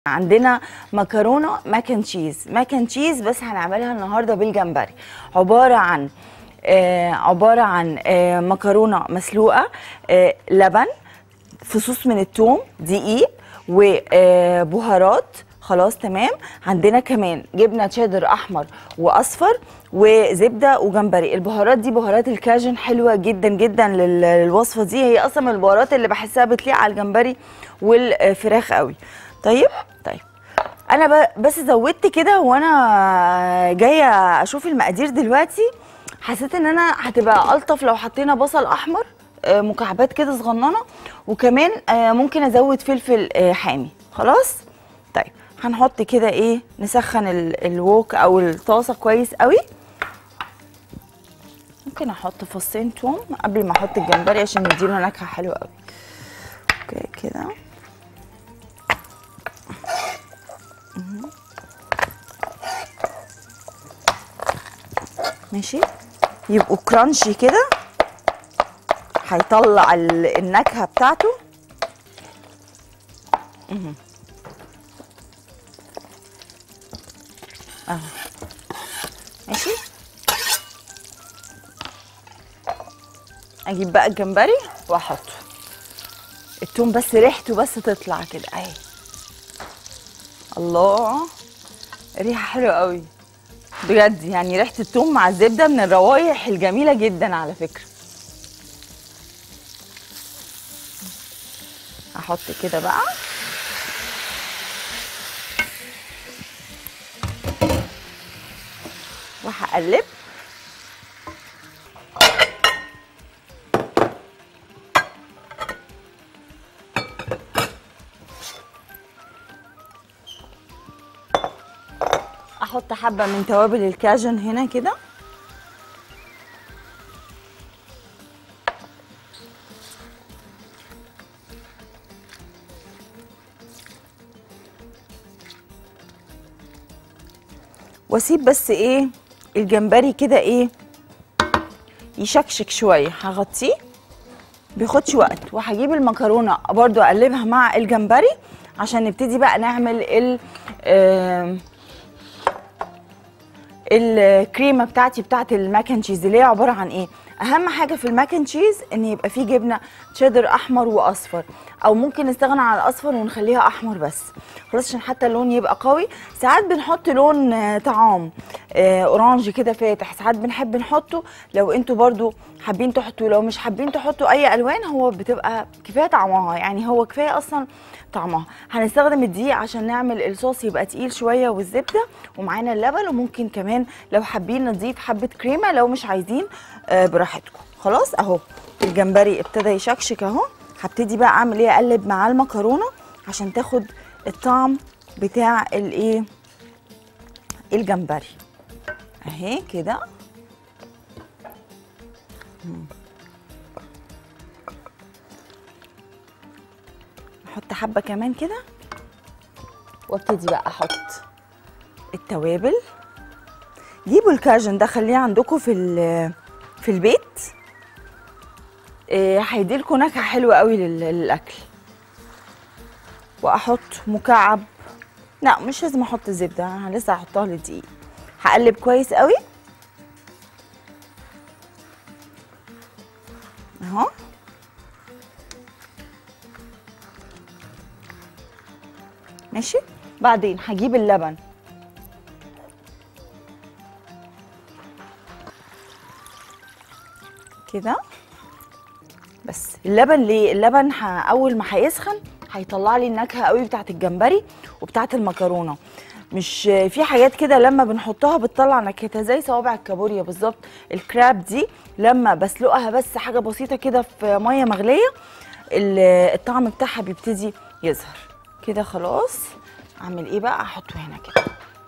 عندنا مكرونه ماكن تشيز ماكن تشيز بس هنعملها النهارده بالجمبري عباره عن آه عباره عن آه مكرونه مسلوقه آه لبن فصوص من الثوم دقيق وبهارات خلاص تمام عندنا كمان جبنه تشيدر احمر واصفر وزبده وجمبري البهارات دي بهارات الكاجن حلوه جدا جدا لل- للوصفه دي هي اصلا من البهارات اللي بحسها بتليق على الجمبري والفراخ قوي طيب طيب انا ب- بس زودت كده وانا جايه اشوف المقادير دلوقتي حسيت ان انا هتبقى الطف لو حطينا بصل احمر آه، مكعبات كده صغننه وكمان آه، ممكن ازود فلفل آه، حامي خلاص طيب هنحط كده ايه نسخن ال- الوok او الطاسه كويس قوي ممكن احط فصين توم قبل ما احط الجمبري عشان يديله نكهه حلوه قوي اوكي كده ماشي يبقوا كرانشي كده هيطلع ال- النكهه بتاعته مهم. اهو ماشي اجيب بقى الجمبري واحطه التوم بس ريحته بس تطلع كده اهي الله ريحه حلوه قوي بجد يعني ريحه التوم مع الزبده من الروايح الجميله جدا على فكره هحط كده بقى وهقلب احط حبه من توابل الكاجن هنا كده واسيب بس ايه الجمبري كده ايه يشكشك شويه هغطيه بياخدش وقت وهجيب المكرونه برضو اقلبها مع الجمبري عشان نبتدي بقى نعمل ال آم، الكريمه بتاعتي بتاعت الماكن تشيز اللي هي عباره عن ايه اهم حاجه في الماكن تشيز ان يبقى فيه جبنه تشيدر احمر واصفر او ممكن نستغنى عن الاصفر ونخليها احمر بس خلاص عشان حتى اللون يبقى قوي ساعات بنحط لون آه، طعام آه، اورانج كده فاتح ساعات بنحب نحطه لو انتوا برضو حابين تحطوا لو مش حابين تحطوا اي الوان هو بتبقى كفايه طعمها يعني هو كفايه اصلا طعمها هنستخدم الدقيق عشان نعمل الصوص يبقى تقيل شويه والزبده ومعانا اللبن وممكن كمان لو حابين نضيف حبه كريمه لو مش عايزين آه، براحتكم خلاص اهو الجمبري ابتدى يشكشك اهو هبتدي بقى اعمل ايه اقلب معاه المكرونه عشان تاخد الطعم بتاع الايه الجمبري اهي كده مم. احط حبه كمان كده وابتدي بقى احط التوابل جيبوا الكاجن ده خليه عندكم في ال- في البيت إيه، هيديلكوا نكهه حلوه قوي لل- للاكل واحط مكعب لا مش لازم احط زبده انا لسه هحطها للدقيق هقلب كويس قوي اهو ماشي بعدين هجيب اللبن كده بس اللبن ليه اللبن ه... اول ما هيسخن هيطلع لي النكهه قوي بتاعت الجمبري وبتاعت المكرونه مش في حاجات كده لما بنحطها بتطلع نكهتها زي صوابع الكابوريا بالظبط الكراب دي لما بسلقها بس حاجه بسيطه كده في ميه مغليه ال- الطعم بتاعها بيبتدي يظهر كده خلاص اعمل ايه بقى احطه هنا كده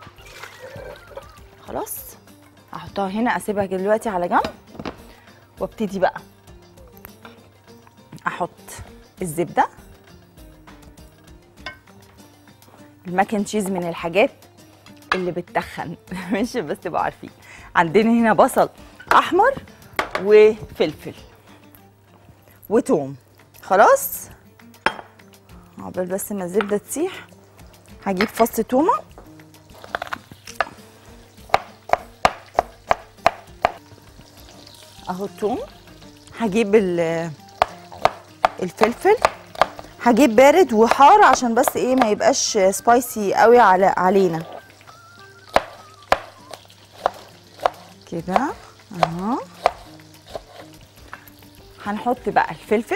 خلاص هحطها هنا اسيبها كده دلوقتي على جنب وابتدي بقى احط الزبده الماكن تشيز من الحاجات اللي بتتخن ماشي بس تبقوا عارفين عندنا هنا بصل احمر وفلفل وتوم خلاص عقبال بس ما الزبده تسيح هجيب فص تومه اهو التوم هجيب ال- الفلفل هجيب بارد وحار عشان بس ايه ما يبقاش سبايسي قوي على علينا كده اهو هنحط بقى الفلفل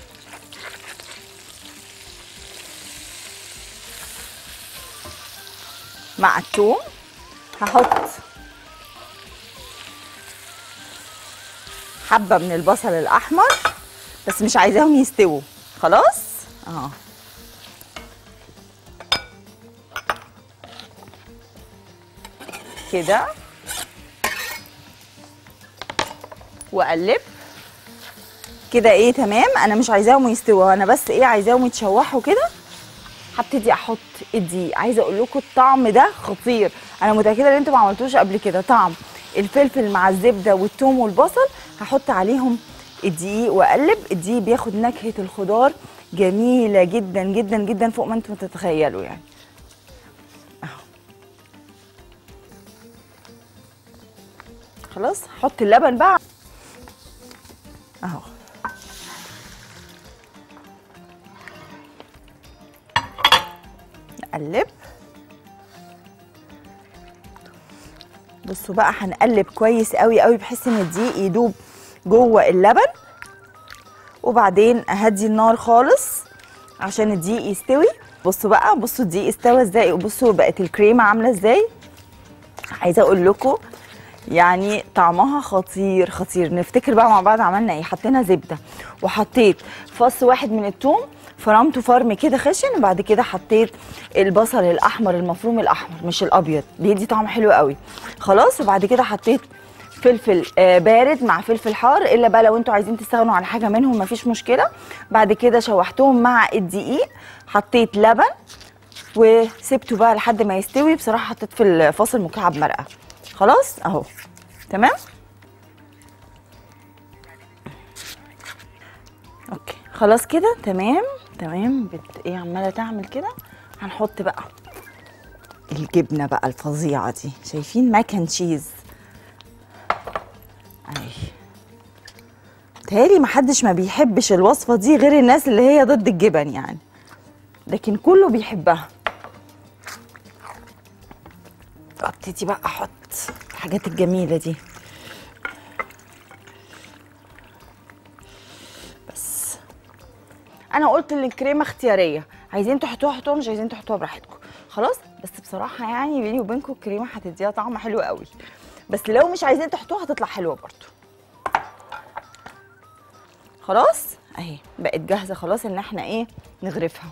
مع الثوم هحط حبه من البصل الاحمر بس مش عايزاهم يستووا خلاص اه كده واقلب كده ايه تمام انا مش عايزاهم يستووا انا بس ايه عايزاهم يتشوحوا كده هبتدي احط الدقيق عايزه اقول لكم الطعم ده خطير انا متاكده ان انتوا ما عملتوش قبل كده طعم الفلفل مع الزبده والثوم والبصل هحط عليهم الدقيق واقلب الدقيق بياخد نكهه الخضار جميله جدا جدا جدا فوق ما انتم تتخيلوا يعني اهو خلاص حط اللبن بقى اهو نقلب بصوا بقى هنقلب كويس قوي قوي بحيث ان الدقيق يدوب جوه اللبن وبعدين اهدي النار خالص عشان الدقيق يستوي بصوا بقى بصوا الدقيق استوى ازاي وبصوا بقت الكريمه عامله ازاي عايزه اقول لكم يعني طعمها خطير خطير نفتكر بقى مع بعض عملنا ايه حطينا زبده وحطيت فص واحد من الثوم فرمته فرم كده خشن وبعد كده حطيت البصل الاحمر المفروم الاحمر مش الابيض بيدي طعم حلو قوي خلاص وبعد كده حطيت فلفل آه، بارد مع فلفل حار الا بقى لو انتوا عايزين تستغنوا عن حاجه منهم مفيش مشكله بعد كده شوحتهم مع الدقيق حطيت لبن وسبته بقى لحد ما يستوي بصراحه حطيت في الفاصل مكعب مرقه خلاص اهو تمام اوكي خلاص كده تمام تمام بت... ايه عماله تعمل كده هنحط بقى الجبنه بقى الفظيعه دي شايفين ماكن تشيز اهي تهيألي محدش ما بيحبش الوصفه دي غير الناس اللي هي ضد الجبن يعني لكن كله بيحبها ابتدي بقى احط الحاجات الجميله دي بس انا قلت ان الكريمه اختياريه عايزين تحطوها حطوها مش عايزين تحطوها براحتكم خلاص بس بصراحه يعني بيني وبينكم الكريمه هتديها طعم حلو قوي بس لو مش عايزين تحطوها هتطلع حلوه برضو خلاص اهي بقت جاهزه خلاص ان احنا ايه نغرفها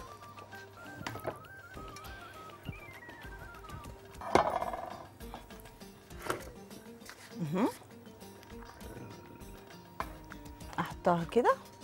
مهم. احطها كده